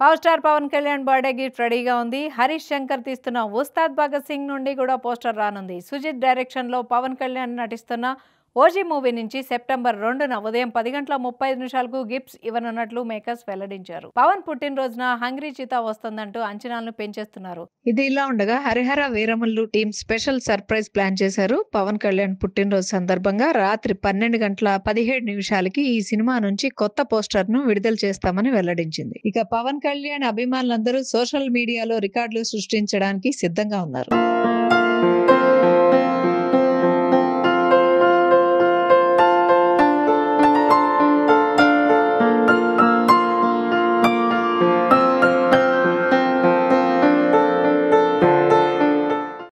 power star Pawan Kalyan birthday gift రెడీగా ఉంది హరీష్ శంకర్ తీస్తున్న ఉస్తాద్ భగత్ సింగ్ నుండి కూడా పోస్టర్ రానుంది సుజిత్ డైరెక్షన్లో పవన్ కళ్యాణ్ నటిస్తున్న ఓజీ మూవీ నుంచి సెప్టెంబర్ రెండున ఉదయం పది గంటల ముప్పై ఐదు నిమిషాలకు గిఫ్ట్స్ ఇవ్వనున్నట్లు మేకర్స్ వెల్లడించారు పవన్ పుట్టినరోజున హంగ్రీ చీతా వస్తుందంటూ అంచనాలను పెంచేస్తున్నారు ఇది ఇలా ఉండగా Harihara Veeramallu team special surprise plan చేశారు పవన్ కళ్యాణ్ పుట్టినరోజు సందర్భంగా రాత్రి పన్నెండు గంటల పదిహేడు నిమిషాలకి ఈ సినిమా నుంచి కొత్త పోస్టర్ ను విడుదల చేస్తామని వెల్లడించింది ఇక పవన్ కళ్యాణ్ అభిమానులందరూ సోషల్ మీడియాలో రికార్డులు సృష్టించడానికి సిద్ధంగా ఉన్నారు